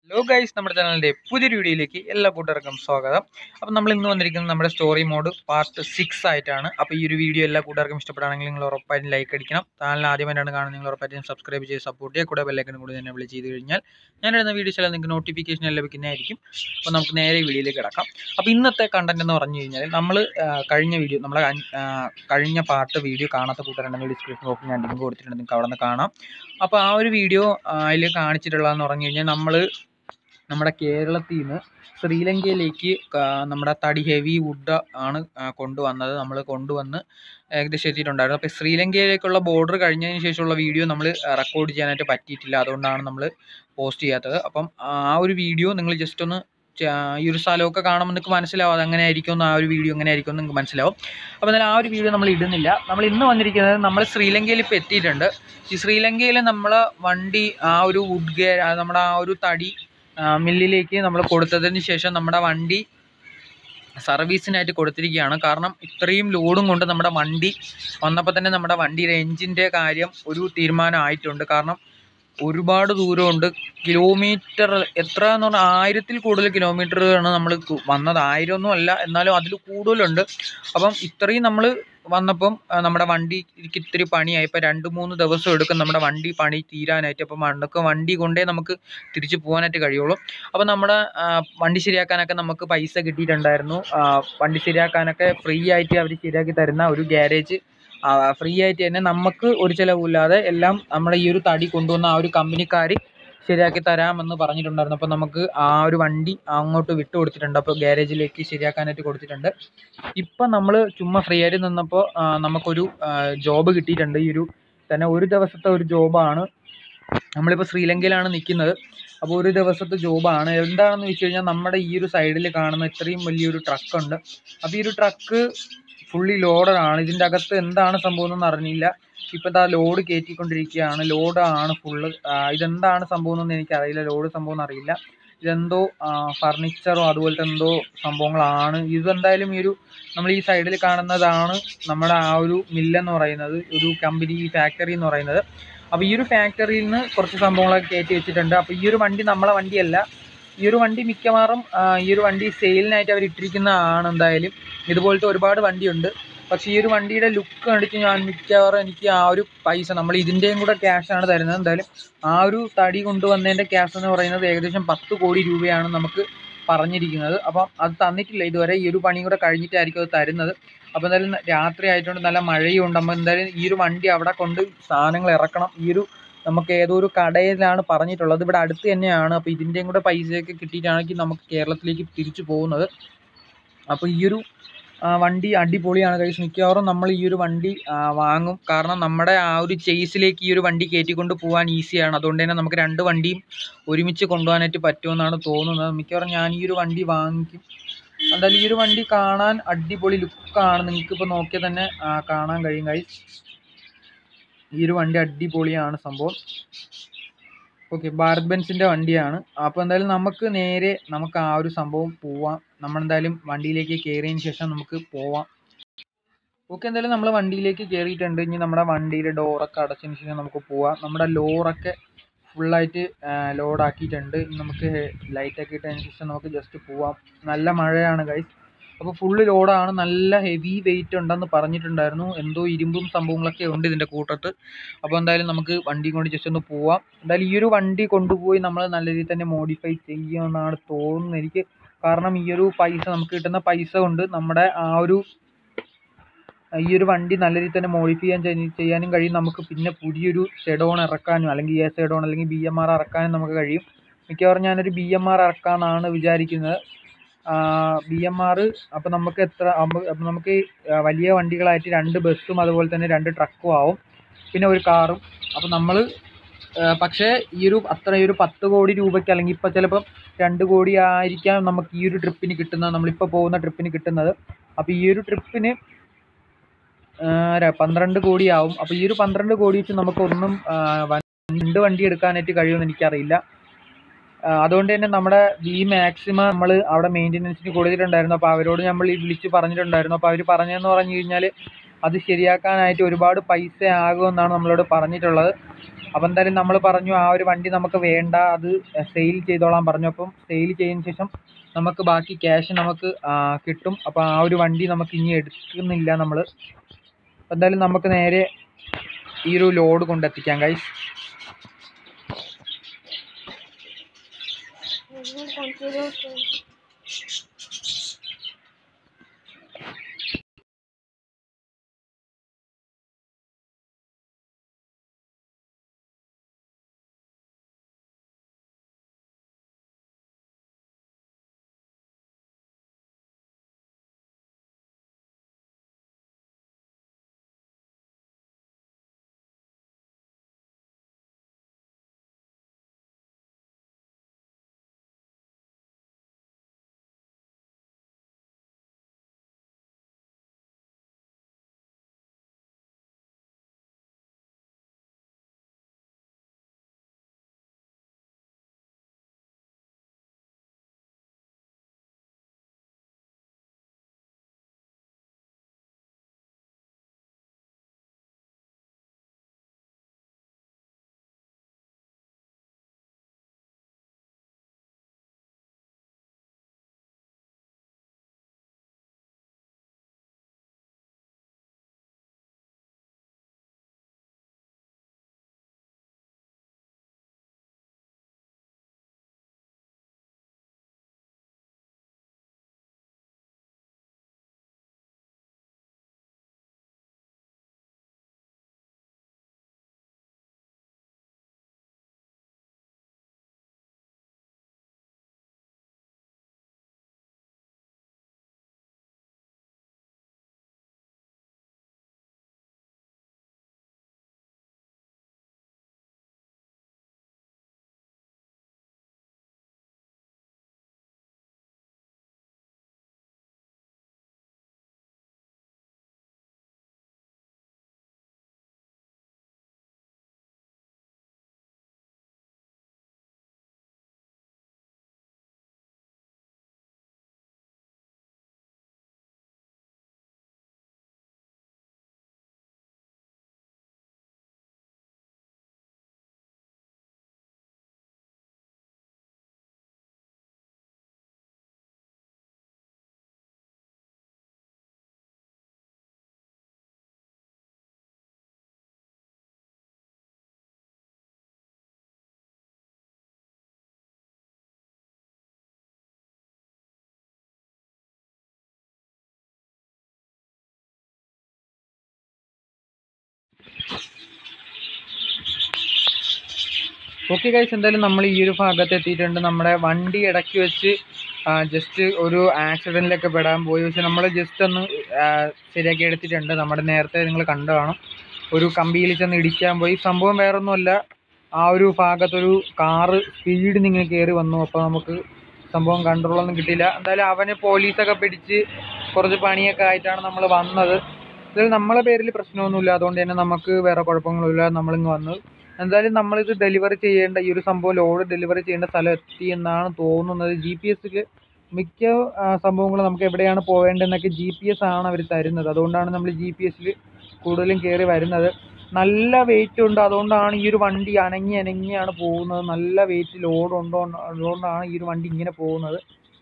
hello guys നമ്മുടെ ചാനലിൻ്റെ പുതിയൊരു വീഡിയോയിലേക്ക് എല്ലാ കൂട്ടുകാർക്കും സ്വാഗതം അപ്പം നമ്മൾ ഇന്ന് വന്നിരിക്കുന്നത് നമ്മുടെ സ്റ്റോറി മോഡ് പാർട്ട് സിക്സ് ആയിട്ടാണ് അപ്പോൾ ഈ ഒരു വീഡിയോ എല്ലാ കൂട്ടുകാർക്കും ഇഷ്ടപ്പെടുകയാണെങ്കിൽ നിങ്ങൾ ഉറപ്പായിട്ടും ലൈക്ക് അടിക്കണം ചാനൽ ആദ്യമായിട്ടാണ് കാണുന്നത് നിങ്ങൾ ഉറപ്പായിട്ടും സബ്സ്ക്രൈബ് ചെയ്ത് സപ്പോർട്ട് ചെയ്യുക കൂടെ ബെല്ലൈക്കനും കൂടി തന്നെ വിളി ചെയ്ത് കഴിഞ്ഞാൽ ഞാൻ ഇടുന്ന വീഡിയോസ് എല്ലാം നിങ്ങൾക്ക് നോട്ടിഫിക്കേഷൻ ലഭിക്കുന്നതായിരിക്കും അപ്പോൾ നമുക്ക് നേരെ വീഡിയോയിലേക്ക് കിടക്കാം അപ്പോൾ ഇന്നത്തെ കണ്ടന്റ് എന്ന് പറഞ്ഞു കഴിഞ്ഞാൽ നമ്മൾ കഴിഞ്ഞ വീഡിയോ നമ്മളെ അഞ്ച്- ആ, കഴിഞ്ഞ പാർട്ട് വീഡിയോ കാണാത്ത കൂട്ടുകാരുണ്ടെങ്കിൽ ഡിസ്ക്രിപ്ഷൻ ബോക്സിൽ ഞാൻ ലിങ്ക് കൊടുത്തിട്ടുണ്ട് നിങ്ങൾക്ക് അവിടെ നിന്ന് കാണാം അപ്പോൾ ആ ഒരു വീഡിയോ അതിൽ കാണിച്ചിട്ടുള്ളതെന്ന് പറഞ്ഞു കഴിഞ്ഞാൽ നമ്മൾ നമ്മുടെ കേരളത്തിൽ നിന്ന് ശ്രീലങ്കയിലേക്ക് ക- നമ്മുടെ തടി ഹെവി വുഡ് ആണ് ആ, കൊണ്ടുവന്നത് നമ്മൾ കൊണ്ടുവന്ന് ഏകദേശം എത്തിയിട്ടുണ്ടായിരുന്നു അപ്പോൾ ശ്രീലങ്കയിലേക്കുള്ള ബോർഡർ കഴിഞ്ഞതിന് ശേഷമുള്ള വീഡിയോ നമ്മൾ റെക്കോർഡ് ചെയ്യാനായിട്ട് പറ്റിയിട്ടില്ല അതുകൊണ്ടാണ് നമ്മൾ പോസ്റ്റ് ചെയ്യാത്തത് അപ്പം ആ ഒരു വീഡിയോ നിങ്ങൾ ജസ്റ്റ് ഒന്ന് ച- ഈ ഒരു സ്ഥലമൊക്കെ കാണുമ്പോൾ നിങ്ങൾക്ക് മനസ്സിലാവും അത് എങ്ങനെ ആയിരിക്കും ആ ഒരു വീഡിയോ എങ്ങനെ ആയിരിക്കും എന്ന് നിങ്ങൾക്ക് മനസ്സിലാവും അപ്പോൾ എന്നാൽ ആ ഒരു വീഡിയോ നമ്മൾ ഇടുന്നില്ല നമ്മൾ ഇന്ന് വന്നിരിക്കുന്നത് നമ്മൾ ശ്രീലങ്കയിൽ ഇപ്പോൾ എത്തിയിട്ടുണ്ട് ഈ ശ്രീലങ്കയിൽ നമ്മൾ വണ്ടി ആ ഒരു വുഡ് ഗേ നമ്മുടെ ആ ഒരു തടി ആ, മില്ലിലേക്ക് നമ്മൾ കൊടുത്തതിന് ശേഷം നമ്മുടെ വണ്ടി സർവീസിനായിട്ട് കൊടുത്തിരിക്കുകയാണ് കാരണം ഇത്രയും ലോഡും കൊണ്ട് നമ്മുടെ വണ്ടി വന്നപ്പോൾ തന്നെ നമ്മുടെ വണ്ടിയുടെ എൻജിൻ്റെ കാര്യം ഒരു തീരുമാനം ആയിട്ടുണ്ട് കാരണം ഒരുപാട് ദൂരമുണ്ട് കിലോമീറ്റർ എത്ര എന്ന് പറഞ്ഞാൽ ആയിരത്തിൽ കൂടുതൽ കിലോമീറ്ററാണ് നമ്മൾ വന്നത് ആയിരമൊന്നും അല്ല എന്നാലും അതിൽ കൂടുതലുണ്ട് അപ്പം ഇത്രയും നമ്മൾ വന്നപ്പം ആ, നമ്മുടെ വണ്ടിക്ക് ഇത്തിരി പണിയായി ഇപ്പം രണ്ട് മൂന്ന് ദിവസം എടുക്കും നമ്മുടെ വണ്ടി പണി തീരാനായിട്ട് അപ്പം നമുക്ക് വണ്ടി കൊണ്ടേ നമുക്ക് തിരിച്ചു പോകാനായിട്ട് കഴിയുള്ളൂ അപ്പം നമ്മുടെ ആ, വണ്ടി ശരിയാക്കാനൊക്കെ നമുക്ക് പൈസ കിട്ടിയിട്ടുണ്ടായിരുന്നു ആ, വണ്ടി ശരിയാക്കാനൊക്കെ ഫ്രീ ആയിട്ട് അവർ ശരിയാക്കി തരുന്ന ഒരു ഗ്യാരേജ് ഫ്രീ ആയിട്ട് തന്നെ നമുക്ക് ഒരു ചിലവില്ലാതെ എല്ലാം നമ്മുടെ ഈ ഒരു തടി കൊണ്ടുവന്ന ആ ഒരു കമ്പനിക്കാർ ശരിയാക്കി തരാമെന്ന് പറഞ്ഞിട്ടുണ്ടായിരുന്നു അപ്പോൾ നമുക്ക് ആ ഒരു വണ്ടി അങ്ങോട്ട് വിട്ടു കൊടുത്തിട്ടുണ്ട് അപ്പോൾ ഗ്യാരേജിലേക്ക് ശരിയാക്കാനായിട്ട് കൊടുത്തിട്ടുണ്ട് ഇപ്പം നമ്മൾ ചുമ്മാ ഫ്രീ ആയിട്ട് നിന്നപ്പോൾ ആ, നമുക്കൊരു ജോബ് കിട്ടിയിട്ടുണ്ട് ഈ ഒരു തന്നെ ഒരു ദിവസത്തെ ഒരു ജോബാണ് നമ്മളിപ്പോൾ ശ്രീലങ്കയിലാണ് നിൽക്കുന്നത് അപ്പോൾ ഒരു ദിവസത്തെ ജോബാണ് എന്താണെന്ന് വെച്ച് കഴിഞ്ഞാൽ നമ്മുടെ ഈ ഒരു സൈഡിൽ കാണുന്ന ഇത്രയും വലിയൊരു ട്രക്കുണ്ട് അപ്പോൾ ഈ ഒരു ട്രക്ക് ഫുള്ളി ലോഡാണ് ഇതിൻ്റെ അകത്ത് എന്താണ് സംഭവം എന്നൊന്നും അറിഞ്ഞില്ല ഇപ്പം ഇതാ ലോഡ് കയറ്റിക്കൊണ്ടിരിക്കുകയാണ് ലോഡാണ് ഫുള്ള് ഇതെന്താണ് സംഭവം എന്നൊന്നും എനിക്കറിയില്ല ലോഡ് സംഭവം ഒന്നും അറിയില്ല ഇതെന്തോ ഫർണിച്ചറോ അതുപോലത്തെ എന്തോ സംഭവങ്ങളാണ് ഇതെന്തായാലും ഈ ഒരു നമ്മൾ ഈ സൈഡിൽ കാണുന്നതാണ് നമ്മുടെ ആ ഒരു മില്ലെന്ന് പറയുന്നത് ഒരു കമ്പനി ഫാക്ടറി എന്ന് പറയുന്നത് അപ്പോൾ ഈ ഒരു ഫാക്ടറിയിൽ നിന്ന് കുറച്ച് സംഭവങ്ങളൊക്കെ കയറ്റി വെച്ചിട്ടുണ്ട് അപ്പോൾ ഈ ഒരു വണ്ടി നമ്മളെ വണ്ടിയല്ല ഈ ഒരു വണ്ടി മിക്കവാറും ആ, ഈ ഒരു വണ്ടി സെയിലിനായിട്ട് അവർ ഇട്ടിരിക്കുന്നതാണ് എന്തായാലും ഇതുപോലത്തെ ഒരുപാട് വണ്ടിയുണ്ട് പക്ഷേ ഈ ഒരു വണ്ടിയുടെ ലുക്ക് കണ്ടിട്ട് ഞാൻ മിക്കവാറും എനിക്ക് ആ ഒരു പൈസ നമ്മൾ ഇതിൻ്റെയും കൂടെ ക്യാഷാണ് തരുന്നത് എന്തായാലും ആ ഒരു തടി കൊണ്ടുവന്നതിൻ്റെ ക്യാഷ് എന്ന് പറയുന്നത് ഏകദേശം പത്ത് കോടി രൂപയാണ് നമുക്ക് പറഞ്ഞിരിക്കുന്നത് അപ്പം അത് തന്നിട്ടില്ല ഇതുവരെ ഈ ഒരു പണിയും കൂടെ കഴിഞ്ഞിട്ടായിരിക്കും അത് തരുന്നത് അപ്പോൾ എന്തായാലും ന- രാത്രി ആയതുകൊണ്ട് നല്ല മഴയും ഉണ്ട് അപ്പോൾ എന്തായാലും ഈ ഒരു വണ്ടി അവിടെ കൊണ്ട് സാധനങ്ങൾ ഇറക്കണം ഈ ഒരു നമുക്ക് ഏതോ ഒരു കടയിലാണ് പറഞ്ഞിട്ടുള്ളത് ഇവിടെ അടുത്ത് തന്നെയാണ് അപ്പോൾ ഇതിൻ്റെയും കൂടെ പൈസയൊക്കെ കിട്ടിയിട്ടാണെങ്കിൽ നമുക്ക് കേരളത്തിലേക്ക് തിരിച്ചു പോകുന്നത് അപ്പോൾ ഈ ഒരു ആ, വണ്ടി അടിപൊളിയാണ് കഴിച്ച് മിക്കവാറും നമ്മൾ ഈ ഒരു വണ്ടി ആ, വാങ്ങും കാരണം നമ്മുടെ ആ ഒരു ചേസിലേക്ക് ഈ ഒരു വണ്ടി കയറ്റിക്കൊണ്ട് പോകാൻ ഈസിയാണ് അതുകൊണ്ട് തന്നെ നമുക്ക് രണ്ട് വണ്ടിയും ഒരുമിച്ച് കൊണ്ടുപോകാനായിട്ട് പറ്റുമെന്നാണ് തോന്നുന്നത് മിക്കവാറും ഞാൻ ഈ ഒരു വണ്ടി വാങ്ങിക്കും എന്തായാലും ഈ ഒരു വണ്ടി കാണാൻ അടിപൊളി ലുക്കാണ് നിങ്ങൾക്കിപ്പോൾ നോക്കിയാൽ തന്നെ ആ, കാണാൻ കഴിയും guys ഈ ഒരു വണ്ടി അടിപൊളിയാണ് സംഭവം ഓക്കെ ഭാരത് ബെൻസിൻ്റെ വണ്ടിയാണ് അപ്പോൾ എന്തായാലും നമുക്ക് നേരെ നമുക്ക് ആ ഒരു സംഭവം പോവാം നമ്മളെന്തായാലും വണ്ടിയിലേക്ക് കയറിയതിന് ശേഷം നമുക്ക് പോവാം ഓക്കെ എന്തായാലും നമ്മൾ വണ്ടിയിലേക്ക് കയറിയിട്ടുണ്ട് ഇനി നമ്മുടെ വണ്ടിയുടെ ഡോറൊക്കെ അടച്ചതിന് ശേഷം നമുക്ക് പോവാം നമ്മുടെ ലോറൊക്കെ ഫുള്ളായിട്ട് ലോഡാക്കിയിട്ടുണ്ട് ഇനി നമുക്ക് ലൈറ്റൊക്കെ ഇട്ടതിന് ശേഷം നമുക്ക് ജസ്റ്റ് പോവാം നല്ല മഴയാണ് ഗൈസ് അപ്പോൾ ഫുള്ള് ലോഡാണ് നല്ല ഹെവി വെയിറ്റ് ഉണ്ടെന്ന് പറഞ്ഞിട്ടുണ്ടായിരുന്നു എന്തോ ഇരുമ്പും സംഭവങ്ങളൊക്കെ ഉണ്ട് ഇതിൻ്റെ കൂട്ടത്ത് അപ്പോൾ എന്തായാലും നമുക്ക് വണ്ടി കൊണ്ട് ജസ്റ്റ് ഒന്ന് പോവാം എന്തായാലും ഈ ഒരു വണ്ടി കൊണ്ടുപോയി നമ്മൾ നല്ല രീതിയിൽ തന്നെ മോഡിഫൈ ചെയ്യുമെന്നാണ് തോന്നുന്നത് എനിക്ക് കാരണം ഈ ഒരു പൈസ നമുക്ക് കിട്ടുന്ന പൈസ കൊണ്ട് നമ്മുടെ ആ ഒരു ഈ ഒരു വണ്ടി നല്ല രീതിയിൽ തന്നെ മോഡിഫൈ ചെയ്യാൻ ചെയ്യ- ചെയ്യാനും കഴിയും നമുക്ക് പിന്നെ പുതിയൊരു സെഡോൺ ഇറക്കാനും അല്ലെങ്കിൽ എ സെഡോൺ അല്ലെങ്കിൽ ബി എം ആർ ഇറക്കാനും നമുക്ക് കഴിയും മിക്കവാറും ഞാനൊരു ബി എം ആർ ഇറക്കാമെന്നാണ് വിചാരിക്കുന്നത് ബി എം ആർ അപ്പോൾ നമുക്ക് എത്ര അപ്പോൾ നമുക്ക് ആ, വലിയ വണ്ടികളായിട്ട് രണ്ട് ബസ്സും അതുപോലെ തന്നെ രണ്ട് ട്രക്കും ആവും പിന്നെ ഒരു കാറും അപ്പോൾ നമ്മൾ പക്ഷേ ഈ ഒരു അത്ര ഒരു പത്ത് കോടി രൂപയ്ക്ക് അല്ലെങ്കിൽ ഇപ്പോൾ ചിലപ്പം രണ്ട് കോടി ആയിരിക്കാം നമുക്ക് ഈ ഒരു ട്രിപ്പിന് കിട്ടുന്നത് നമ്മളിപ്പോൾ പോകുന്ന ട്രിപ്പിന് കിട്ടുന്നത് അപ്പോൾ ഈ ഒരു ട്രിപ്പിന് പന്ത്രണ്ട് കോടിയാവും അപ്പോൾ ഈ ഒരു പന്ത്രണ്ട് കോടി വെച്ച് നമുക്കൊന്നും ആ, വ- രണ്ട് വണ്ടി എടുക്കാനായിട്ട് കഴിയുമെന്ന് എനിക്കറിയില്ല ആ, അതുകൊണ്ട് തന്നെ നമ്മുടെ വി മാക്സിമം നമ്മൾ അവിടെ മെയിൻ്റനൻസിന് കൊടുത്തിട്ടുണ്ടായിരുന്നു അപ്പോൾ അവരോട് നമ്മൾ ഈ വിളിച്ച് പറഞ്ഞിട്ടുണ്ടായിരുന്നു അപ്പോൾ അവർ പറഞ്ഞതെന്ന് പറഞ്ഞു കഴിഞ്ഞാൽ അത് ശരിയാക്കാനായിട്ട് ഒരുപാട് പൈസ ആകുമെന്നാണ് നമ്മളോട് പറഞ്ഞിട്ടുള്ളത് അപ്പോൾ എന്തായാലും നമ്മൾ പറഞ്ഞു ആ ഒരു വണ്ടി നമുക്ക് വേണ്ട അത് സെയിൽ ചെയ്തോളാൻ പറഞ്ഞു അപ്പം സെയിൽ ചെയ്തതിന് ശേഷം നമുക്ക് ബാക്കി ക്യാഷ് നമുക്ക് ആ, കിട്ടും അപ്പോൾ ആ ഒരു വണ്ടി നമുക്ക് ഇനി എടുക്കുന്നില്ല നമ്മൾ എന്തായാലും നമുക്ക് നേരെ ഈ ഒരു ലോഡ് കൊണ്ടെത്തിക്കാം ഗൈസ് ഓക്കെ ഗൈസ് എന്തായാലും നമ്മൾ ഈ ഒരു ഭാഗത്ത് എത്തിയിട്ടുണ്ട് നമ്മുടെ വണ്ടി ഇടയ്ക്ക് വെച്ച് ജസ്റ്റ് ഒരു ആക്സിഡൻറ്റിലൊക്കെ പെടാൻ പോയി പക്ഷെ നമ്മൾ ജസ്റ്റ് ഒന്ന് ആ, ശരിയാക്കി എടുത്തിട്ടുണ്ട് നമ്മുടെ നേരത്തെ നിങ്ങൾ കണ്ടു കാണും ഒരു കമ്പിയിൽ ചെന്ന് ഇടിക്കാൻ പോയി സംഭവം വേറൊന്നുമല്ല ആ ഒരു ഭാഗത്തൊരു കാറ് സ്പീഡിൽ ഇങ്ങനെ കയറി വന്നു അപ്പോൾ നമുക്ക് സംഭവം കൺട്രോളൊന്നും കിട്ടിയില്ല എന്തായാലും അവന് പോലീസൊക്കെ പിടിച്ച് കുറച്ച് പണിയൊക്കെ ആയിട്ടാണ് നമ്മൾ വന്നത് ഇതിൽ നമ്മളെ പേരിൽ പ്രശ്നമൊന്നുമില്ല അതുകൊണ്ട് തന്നെ നമുക്ക് വേറെ കുഴപ്പങ്ങളില്ല നമ്മളിങ്ങ് വന്നത് എന്തായാലും നമ്മളിത് ഡെലിവറി ചെയ്യേണ്ട ഈ ഒരു സംഭവം ലോഡ് ഡെലിവറി ചെയ്യേണ്ട സ്ഥലം എത്തി എന്നാണ് തോന്നുന്നത് ജി പി എസിൽ മിക്ക ആ, സംഭവങ്ങളും നമുക്ക് എവിടെയാണ് പോകേണ്ടതെന്നൊക്കെ ജി പി എസ് ആണ് അവർ തരുന്നത് അതുകൊണ്ടാണ് നമ്മൾ ജി പി എസിൽ കൂടുതലും കയറി വരുന്നത് നല്ല വെയിറ്റ് ഉണ്ട് അതുകൊണ്ടാണ് ഈ ഒരു വണ്ടി അനങ്ങി അനങ്ങിയാണ് പോകുന്നത് നല്ല വെയിറ്റ് ലോഡ് ഉണ്ടോ അതുകൊണ്ടാണ് ഈ ഒരു വണ്ടി ഇങ്ങനെ പോകുന്നത്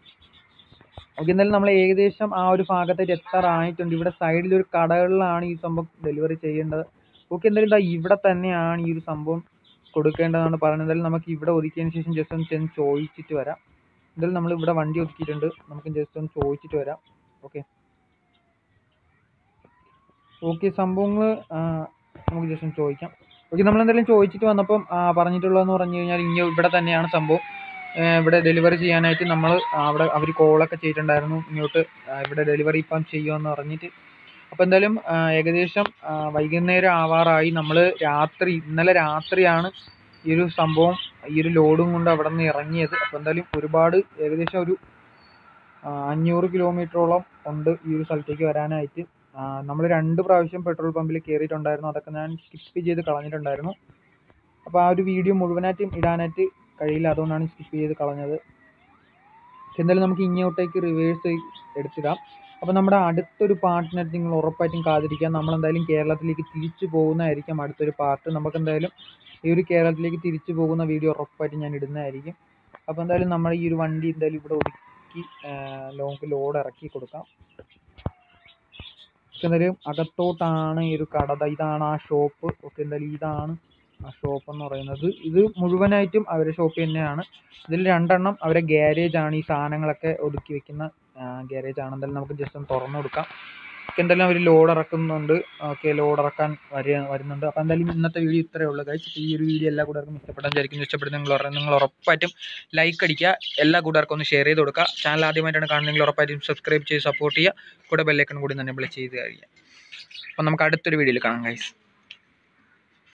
ഓക്കെ എന്തായാലും നമ്മൾ ഏകദേശം ആ ഒരു ഭാഗത്തേക്ക് എത്താറായിട്ടുണ്ട് ഇവിടെ സൈഡിൽ ഒരു കടകളിലാണ് ഈ സംഭവം ഡെലിവറി ചെയ്യേണ്ടത് ഓക്കെ എന്തായാലും ഇതാ ഇവിടെ തന്നെയാണ് ഈ ഒരു സംഭവം കൊടുക്കേണ്ടതാണ് പറയുന്നത് എന്തായാലും നമുക്ക് ഇവിടെ ഒതുക്കിയതിന് ശേഷം ജസ്റ്റ് ഒന്ന് ചെന്ന് ചോദിച്ചിട്ട് വരാം എന്തായാലും നമ്മൾ ഇവിടെ വണ്ടി ഒതുക്കിയിട്ടുണ്ട് നമുക്ക് ജസ്റ്റ് ഒന്ന് ചോദിച്ചിട്ട് വരാം ഓക്കെ ഓക്കെ സംഭവങ്ങൾ നമുക്ക് ജസ്റ്റ് ഒന്ന് ചോദിക്കാം ഓക്കെ നമ്മൾ എന്തായാലും ചോദിച്ചിട്ട് വന്നപ്പം ആ, പറഞ്ഞിട്ടുള്ളതെന്ന് പറഞ്ഞു കഴിഞ്ഞാൽ ഇനി ഇവിടെ തന്നെയാണ് സംഭവം ഏ, ഇവിടെ ഡെലിവറി ചെയ്യാനായിട്ട് നമ്മൾ അവിടെ അവർ കോളൊക്കെ ചെയ്തിട്ടുണ്ടായിരുന്നു ഇങ്ങോട്ട് ആ, ഇവിടെ ഡെലിവറി ഇപ്പം ചെയ്യുമെന്ന് പറഞ്ഞിട്ട് അപ്പോൾ എന്തായാലും ആ, ഏകദേശം ആ, വൈകുന്നേരം ആവാറായി നമ്മൾ രാത്രി ഇന്നലെ രാത്രിയാണ് ഈ ഒരു സംഭവം ഈ ഒരു ലോഡും കൊണ്ട് അവിടെ നിന്ന് ഇറങ്ങിയത് അപ്പോൾ എന്തായാലും ഒരുപാട് ഏകദേശം ഒരു ആ, അഞ്ഞൂറ് കിലോമീറ്ററോളം ഉണ്ട് ഈ ഒരു സ്ഥലത്തേക്ക് വരാനായിട്ട് നമ്മൾ രണ്ട് പ്രാവശ്യം പെട്രോൾ പമ്പിൽ കയറിയിട്ടുണ്ടായിരുന്നു അതൊക്കെ ഞാൻ സ്കിപ്പ് ചെയ്ത് കളഞ്ഞിട്ടുണ്ടായിരുന്നു അപ്പോൾ ആ ഒരു വീഡിയോ മുഴുവനായിട്ടും ഇടാനായിട്ട് കഴിയില്ല അതുകൊണ്ടാണ് സ്കിപ്പ് ചെയ്ത് കളഞ്ഞത് എന്തായാലും നമുക്ക് ഇങ്ങോട്ടേക്ക് റിവേഴ്സ് എടുത്തിടാം അപ്പോൾ നമ്മുടെ അടുത്തൊരു പാർട്ടിനായിട്ട് നിങ്ങൾ ഉറപ്പായിട്ടും കാത്തിരിക്കാം നമ്മൾ എന്തായാലും കേരളത്തിലേക്ക് തിരിച്ചു പോകുന്നതായിരിക്കും അടുത്തൊരു പാർട്ട് നമുക്ക് എന്തായാലും ഈ ഒരു കേരളത്തിലേക്ക് തിരിച്ചു പോകുന്ന വീഡിയോ ഉറപ്പായിട്ടും ഞാൻ ഇടുന്നതായിരിക്കും അപ്പോൾ എന്തായാലും നമ്മൾ ഈ ഒരു വണ്ടി എന്തായാലും ഇവിടെ ഒതുക്കി ലോക്ക് ലോഡ് ഇറക്കി കൊടുക്കാം ഓക്കെ എന്തായാലും അകത്തോട്ടാണ് ഈ ഒരു കട ദാ ഇതാണ് ആ ഷോപ്പ് ഓക്കെ എന്തായാലും ഇതാണ് ആ ഷോപ്പ് എന്ന് പറയുന്നത് ഇത് മുഴുവനായിട്ടും അവരുടെ ഷോപ്പ് തന്നെയാണ് ഇതിൽ രണ്ടെണ്ണം അവരെ ഗ്യാരേജ് ആണ് ഈ സാധനങ്ങളൊക്കെ ഒതുക്കി വെക്കുന്ന ഗ്യാരേജ് ആണ് എന്തായാലും നമുക്ക് ജസ്റ്റ് ഒന്ന് തുറന്നു കൊടുക്കാം ഓക്കെ എന്തായാലും അവർ ലോഡ് ഇറക്കുന്നുണ്ട് ഓക്കെ ലോഡ് ഇറക്കാൻ വരിക വരുന്നുണ്ട് അപ്പോൾ എന്തായാലും ഇന്നത്തെ വീഡിയോ ഇത്രയേ ഉള്ളൂ കഴിച്ച് ഈ ഒരു വീഡിയോ എല്ലാ കൂട്ടുകാർക്കും ഇഷ്ടപ്പെടാൻ വിചാരിക്കുന്നു ഇഷ്ടപ്പെടുന്ന നിങ്ങൾ ഉറ- നിങ്ങൾ ഉറപ്പായിട്ടും ലൈക്ക് അടിക്കുക എല്ലാ കൂട്ടുകാർക്കും ഒന്ന് ഷെയർ ചെയ്ത് കൊടുക്കുക ചാനൽ ആദ്യമായിട്ടാണ് കാണുന്നെങ്കിൽ ഉറപ്പായിട്ടും സബ്സ്ക്രൈബ് ചെയ്ത് സപ്പോർട്ട് ചെയ്യുക കൂടെ ബെല്ലൈക്കൺ കൂടി തന്നെ വിളിച്ച് ചെയ്ത് കഴിയുക അപ്പോൾ നമുക്ക് അടുത്തൊരു വീഡിയോയിൽ കാണാം ഗൈസ്